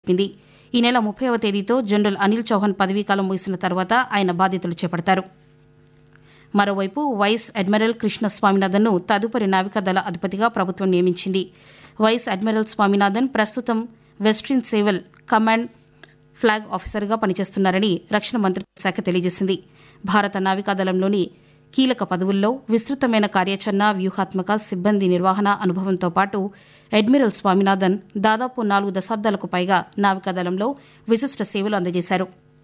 తెలిపింది ఈ నెల ముప్పైవ తేదీతో జనరల్ అనిల్ చౌహాన్ పదవీకాలం ముగిసిన తర్వాత ఆయన బాధ్యతలు చేపడతారు మరోవైపు వైస్ అడ్మిరల్ కృష్ణ స్వామినాథన్ను తదుపరి నావికాదళ అధిపతిగా ప్రభుత్వం నియమించింది వైస్ అడ్మిరల్ స్వామినాథన్ ప్రస్తుతం వెస్ట్రిన్ సేవల్ కమాండ్ ఫ్లాగ్ ఆఫీసర్గా పనిచేస్తున్నారని రక్షణ మంత్రిత్వ శాఖ తెలియజేసింది భారత నావికాదళంలోని కీలక పదవుల్లో విస్తృతమైన కార్యాచరణ వ్యూహాత్మక సిబ్బంది నిర్వహణ అనుభవంతో పాటు అడ్మిరల్ స్వామినాథన్ దాదాపు నాలుగు దశాబ్దాలకు పైగా నావికాదళంలో విశిష్ట సేవలు అందజేశారు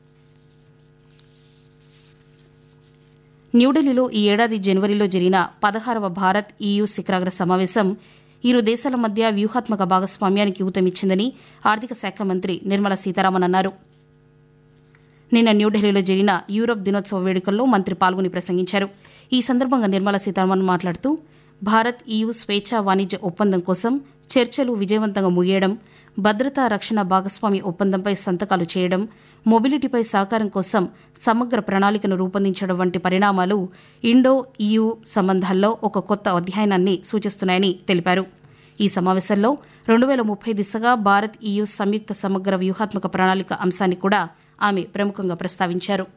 న్యూఢిల్లీలో ఈ ఏడాది జనవరిలో జరిగిన పదహారవ భారత్ ఈయూ శిఖరాగ్ర సమావేశం ఇరు దేశాల మధ్య వ్యూహాత్మక భాగస్వామ్యానికి ఊతమిచ్చిందని ఆర్థిక శాఖ మంత్రి నిర్మలా సీతారామన్ అన్నారు నిన్న న్యూఢిల్లీలో జరిగిన యూరప్ దినోత్సవ వేడుకల్లో మంత్రి పాల్గొని ప్రసంగించారు ఈ సందర్భంగా నిర్మలా సీతారామన్ మాట్లాడుతూ భారత్ ఈయూ స్వేచ్ఛా వాణిజ్య ఒప్పందం కోసం చర్చలు విజయవంతంగా ముగియడం భద్రతా రక్షణ భాగస్వామి ఒప్పందంపై సంతకాలు చేయడం మొబిలిటీపై సహకారం కోసం సమగ్ర ప్రణాళికను రూపొందించడం వంటి పరిణామాలు ఇండో ఈయూ సంబంధాల్లో ఒక కొత్త అధ్యాయాన్ని సూచిస్తున్నాయని తెలిపారు ఈ సమావేశంలో రెండు వేల ముప్పై దిశగా భారత్ ఈయూ సంయుక్త సమగ్ర వ్యూహాత్మక ప్రణాళిక అంశాన్ని కూడా ఆమె ప్రముఖంగా ప్రస్తావించారు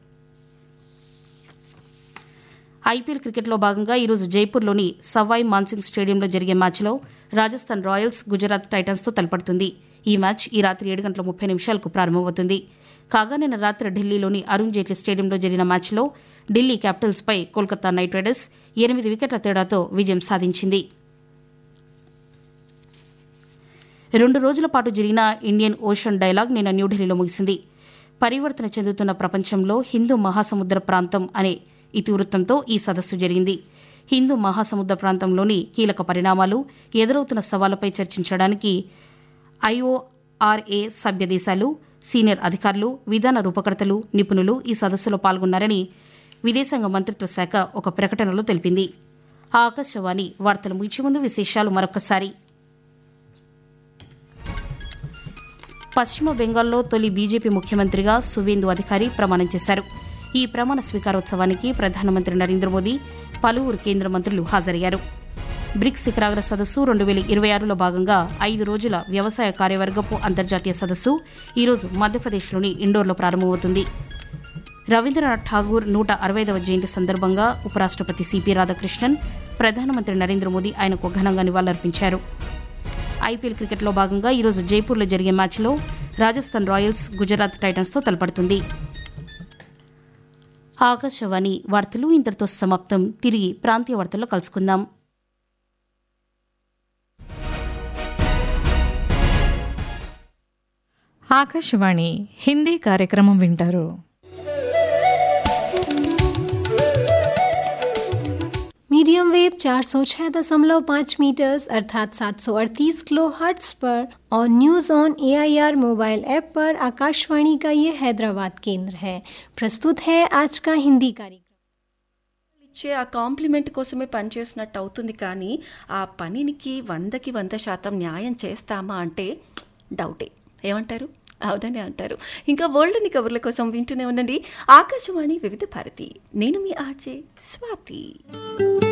ఐపీఎల్ క్రికెట్లో భాగంగా ఈరోజు జైపూర్లోని సవాయ్ మాన్సింగ్ స్టేడియంలో జరిగే మ్యాచ్లో రాజస్థాన్ రాయల్స్ గుజరాత్ టైటన్స్తో తలపడుతుంది ఈ మ్యాచ్ ఈ రాత్రి ఏడు గంటల ముప్పై నిమిషాలకు ప్రారంభమవుతుంది కాగా నిన్న రాత్రి ఢిల్లీలోని అరుణ్ జైట్లీ స్టేడియంలో జరిగిన మ్యాచ్లో ఢిల్లీ క్యాపిటల్స్పై కోల్కతా నైట్ రైడర్స్ ఎనిమిది వికెట్ల తేడాతో విజయం సాధించింది రెండు రోజుల పాటు జరిగిన ఇండియన్ ఓషన్ డైలాగ్ నిన్న న్యూఢిల్లీలో ముగిసింది పరివర్తన చెందుతున్న ప్రపంచంలో హిందూ మహాసముద్ర ప్రాంతం అనే ఇతివృత్తంతో ఈ సదస్సు జరిగింది హిందూ మహాసముద్ర ప్రాంతంలోని కీలక పరిణామాలు ఎదురవుతున్న సవాళ్లపై చర్చించడానికి ఐఓఆర్ఏ సభ్య దేశాలు సీనియర్ అధికారులు విధాన రూపకర్తలు నిపుణులు ఈ సదస్సులో పాల్గొన్నారని విదేశాంగ మంత్రిత్వ శాఖ ఒక ప్రకటనలో తెలిపింది ఆకాశవాణి వార్తలు ముగించే ముందు విశేషాలు మరొకసారి పశ్చిమ బెంగాల్లో తొలి బీజేపీ ముఖ్యమంత్రిగా సువేందు అధికారి ప్రమాణం చేశారు ఈ ప్రమాణ స్వీకారోత్సవానికి ప్రధానమంత్రి నరేంద్ర మోదీ పలువురు కేంద్ర మంత్రులు హాజరయ్యారు బ్రిక్స్ శిఖరాగ్ర సదస్సు రెండు వేల ఇరవై ఆరులో భాగంగా ఐదు రోజుల వ్యవసాయ కార్యవర్గపు అంతర్జాతీయ సదస్సు ఈరోజు మధ్యప్రదేశ్లోని ఇండోర్లో ప్రారంభమవుతుంది రవీంద్రనాథ్ ఠాగూర్ నూట అరవైదవ జయంతి సందర్భంగా ఉపరాష్టపతి సిపి రాధాకృష్ణన్ ప్రధానమంత్రి నరేంద్ర మోదీ ఆయనకు ఘనంగా నివాళులర్పించారు ఐపీఎల్ క్రికెట్లో భాగంగా ఈరోజు జైపూర్లో జరిగే మ్యాచ్లో రాజస్థాన్ రాయల్స్ గుజరాత్ టైటన్స్తో తలపడుతుంది ఆకాశవాణి వార్తలు ఇంతటితో సమాప్తం తిరిగి ప్రాంతీయ వార్తల్లో కలుసుకుందాం ఆకాశవాణి హిందీ కార్యక్రమం వింటారు मीडियम वेव चार सौ छः दशमलव पाँच मीटर्स अर्थात सात सौ अड़तीस किलो हर्ट्स पर और news on AIR mobile app पर आकाशवाणी का ये हैदराबाद केंद्र है प्रस्तुत है आज का हिंदी कार्यक्रम ఇచ్చే ఆ కాంప్లిమెంట్ కోసమే పనిచేసినట్టు అవుతుంది కానీ ఆ పనికి వందకి వంద శాతం న్యాయం చేస్తామా అంటే డౌటే ఏమంటారు అవుదని అంటారు ఇంకా వరల్డ్ని కబుర్ల కోసం వింటూనే ఉండండి ఆకాశవాణి వివిధ భారతి నేను మీ ఆర్జే స్వాతి